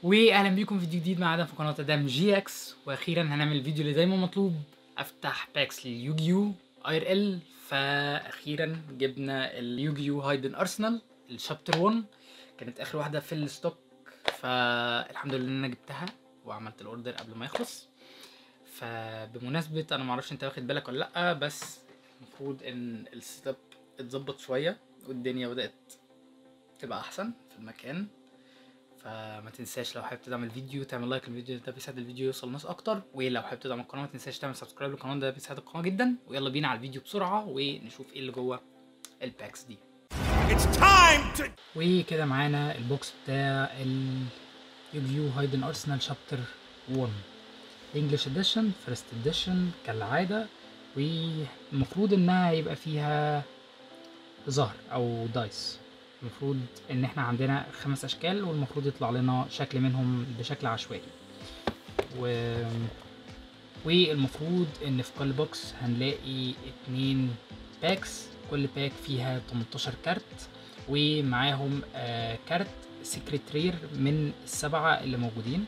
واهلا بيكم في فيديو جديد مع ادم في قناه ادم جي اكس واخيرا هنعمل الفيديو اللي دايما مطلوب افتح باكس لليوجيو اي ار ال فاخيرا جبنا اليوجيو هايدن ارسنال الشابتر 1 كانت اخر واحده في الستوك فالحمد لله ان انا جبتها وعملت الاوردر قبل ما يخلص فبمناسبه انا معرفش انت واخد بالك ولا لا بس المفروض ان السيت اب اتظبط شويه والدنيا بدات تبقى احسن في المكان فما تنساش لو حابب تدعم الفيديو تعمل لايك للفيديو ده بيساعد الفيديو يوصل لناس اكتر ولو حابب تدعم القناه ما تنساش تعمل سبسكرايب للقناه ده بيساعد القناه جدا ويلا بينا على الفيديو بسرعه ونشوف ايه اللي جوه الباكس دي It's time to. وكده معانا البوكس بتاع ال يوجيو هايدن ارسنال شابتر 1 انجلش اديشن فيرست اديشن كالعاده والمفروض انها يبقى فيها زهر او دايس المفروض ان احنا عندنا خمس اشكال والمفروض يطلع لنا شكل منهم بشكل عشوائي و... والمفروض ان في كل بوكس هنلاقي اتنين باكس كل باك فيها 18 كارت ومعاهم آه كارت سيكريت رير من السبعة اللي موجودين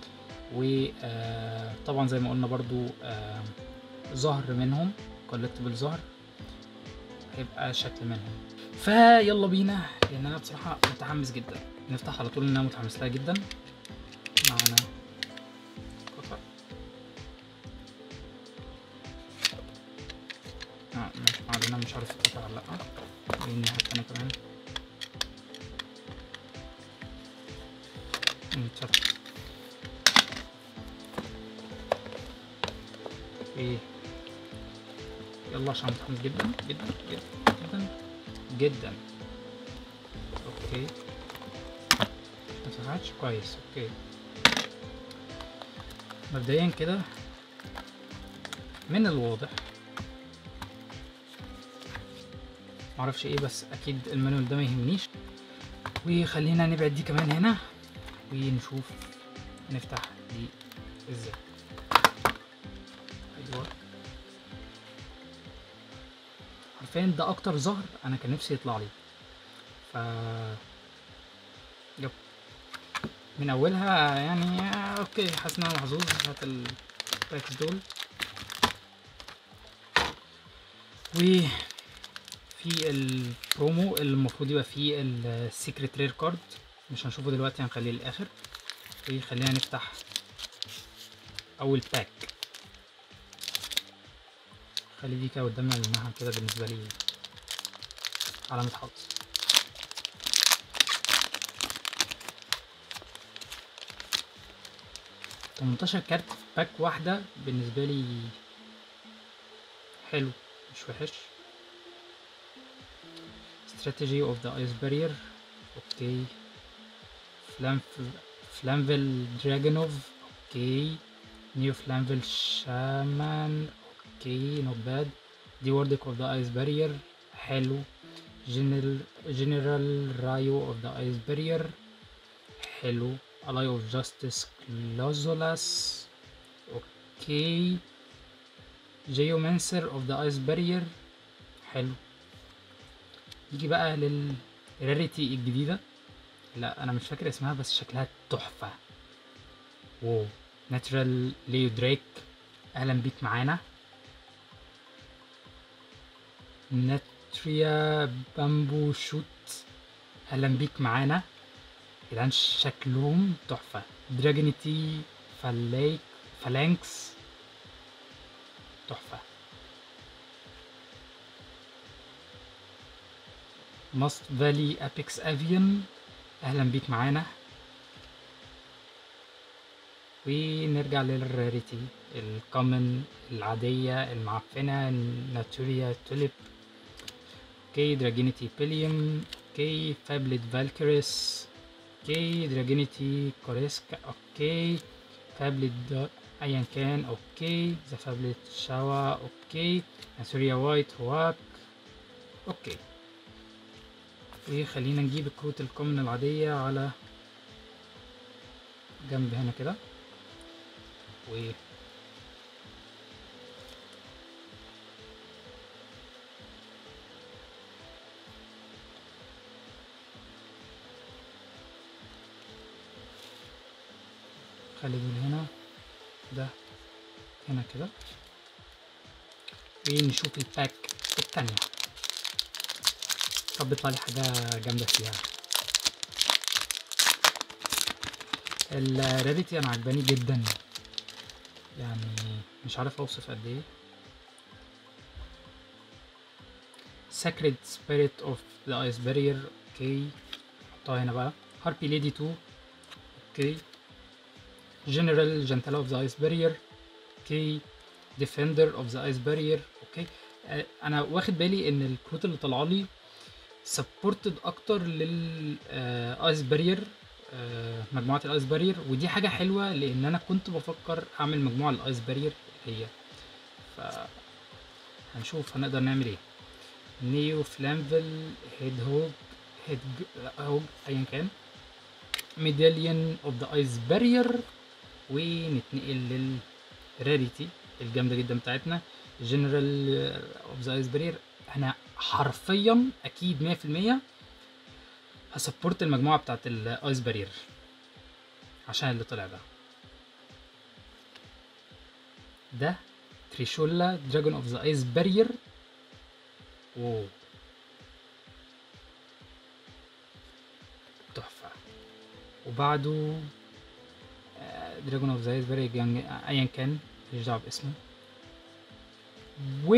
وطبعا زي ما قلنا برضو آه زهر منهم كولكتبل زهر هيبقى شكل منهم فيلا بينا لان انا بصراحة متحمس جدا نفتح على طول ان انا متحمس لها جدا معانا قطع اه ماشي معلنا مش عارف القطع ولا لا لان انا كمان مم، اتفتح ايه يلا عشان متحمس جدا جدا جدا جدا جدا اوكي ما فتحتش كويس اوكي مبدئيا كده من الواضح معرفش ايه بس اكيد المانوال ده ما يهمنيش وخلينا نبعد دي كمان هنا ونشوف نفتح دي ازاي ايوه حرفيا ده اكتر زهر انا كان نفسي يطلع لي ف يب من اولها يعني آه، اوكي حاسس ان انا محظوظ هات الباكس دول و في البرومو اللي المفروض يبقى فيه السيكريت رير كارد مش هنشوفه دلوقتي هنخليه للاخر وخلينا نفتح اول باك خلي دي كده قدامنا لانها كده بالنسبه لي علامه حظ تمنتاشر كارت في باك واحدة بالنسبة لي حلو مش وحش strategy of the ice barrier اوكي فلامف فلامفل دراجونوف اوكي نيو فلامفل شامان اوكي نوت باد دي ووردك اوف ذا ايس بارير حلو جنرال جنرال رايو اوف ذا ايس بارير حلو الاي اوف جاستس كلوزولاس اوكي جيومانسر اوف ذا ايس بارير حلو نيجي بقى للراريتي الجديدة لا انا مش فاكر اسمها بس شكلها تحفة واو ناتشرال ليو دريك اهلا بيك معانا ناتريا بامبو شوت اهلا بيك معانا جدعان شكلهم تحفة دراجونيتي فلايك فالانكس تحفة ماست فالي ابيكس افيون اهلا بيك معانا ونرجع للراريتي الكومن العادية المعفنة ناتوريا توليب اوكي دراجينيتي بيليوم اوكي فابلت فالكريس اوكي دراجينيتي كوريسكا اوكي فابلت دا ايا كان اوكي ذا فابلت شاوا اوكي ناتوريا وايت واك اوكي وخلينا نجيب الكروت الكومن العادية على جنب هنا كده و خلي دول هنا ده هنا كده ونشوف الباك التانية طب يطلع لي حاجة جامدة فيها الراريتي انا عجباني جدا يعني مش عارف اوصف قد ايه Sacred Spirit of the Ice Barrier اوكي حطها هنا بقى Harpy Lady 2 اوكي General Gentile of the Ice Barrier اوكي Defender of the Ice Barrier اوكي آه، انا واخد بالي ان الكروت اللي طالعه لي سبورتد اكتر للايس بارير مجموعه الايس بارير ودي حاجه حلوه لان انا كنت بفكر اعمل مجموعه للايس بارير هي ف هنشوف هنقدر نعمل ايه نيو فلامفل هيد هوج هيد هوج ايا كان ميداليون اوف ذا ايس بارير ونتنقل للراريتي الجامده جدا بتاعتنا جنرال اوف ذا ايس بارير انا حرفيا اكيد 100% هسبورت المجموعه بتاعت الايس بارير عشان اللي طلع ده ده تريشولا دراجون اوف ذا ايس بارير واو تحفه وبعده دراجون اوف ذا ايس بارير ايا كان مش دعوه باسمه و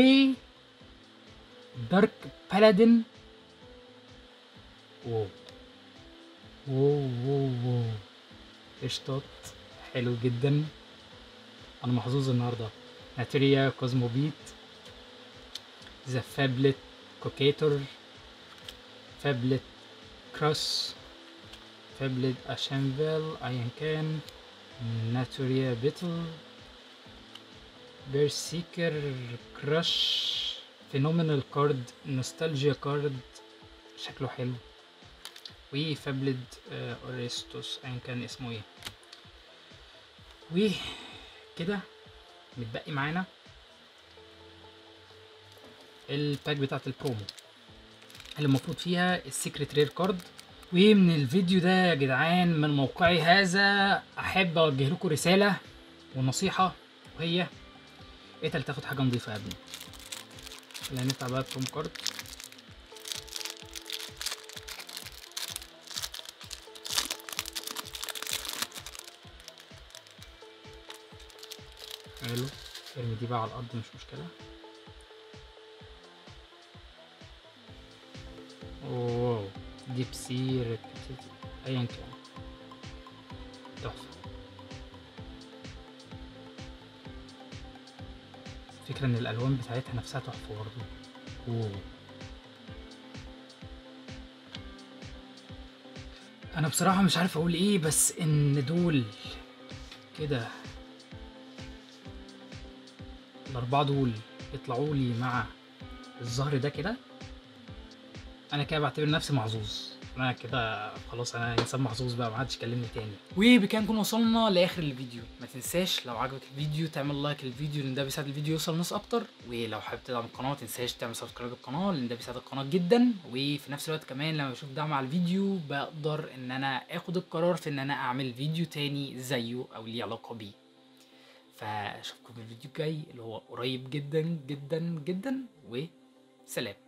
دارك بلادين واو واو واو واو قشطات حلو جدا انا محظوظ النهارده ناتريا كوزموبيت ذا فابلت كوكيتور فابلت كروس فابلت اشامفيل ايا كان ناتوريا بيتل بيرسيكر كراش فينومينال كارد نوستالجيا كارد شكله حلو وفابلد آه، اوريستوس ايا كان اسمه ايه وكده متبقي معانا الباك بتاعت البرومو اللي المفروض فيها السيكريت رير كارد ومن الفيديو ده يا جدعان من موقعي هذا احب اوجه لكم رساله ونصيحه وهي اتقل تاخد حاجه نظيفه يا ابني خلينا نفتح بقى البروم كارد حلو ارمي دي بقى على الارض مش مشكله اوه ديبسي ريبيتيتي ايا كان تحفه فكرة ان الالوان بتاعتها نفسها تحفه برضه اوه انا بصراحه مش عارف اقول ايه بس ان دول كده الاربعه دول يطلعوا لي مع الظهر ده كده انا كده بعتبر نفسي محظوظ انا كده خلاص انا انسان محظوظ بقى ما حدش يكلمني تاني وبكده نكون وصلنا لاخر الفيديو ما تنساش لو عجبك الفيديو تعمل لايك للفيديو لان ده بيساعد الفيديو يوصل لناس اكتر ولو حابب تدعم القناه ما تنساش تعمل سبسكرايب للقناه لان ده بيساعد القناه جدا وفي نفس الوقت كمان لما بشوف دعم على الفيديو بقدر ان انا اخد القرار في ان انا اعمل فيديو تاني زيه او ليه علاقه بيه فاشوفكم في الفيديو الجاي اللي هو قريب جدا جدا جدا وسلام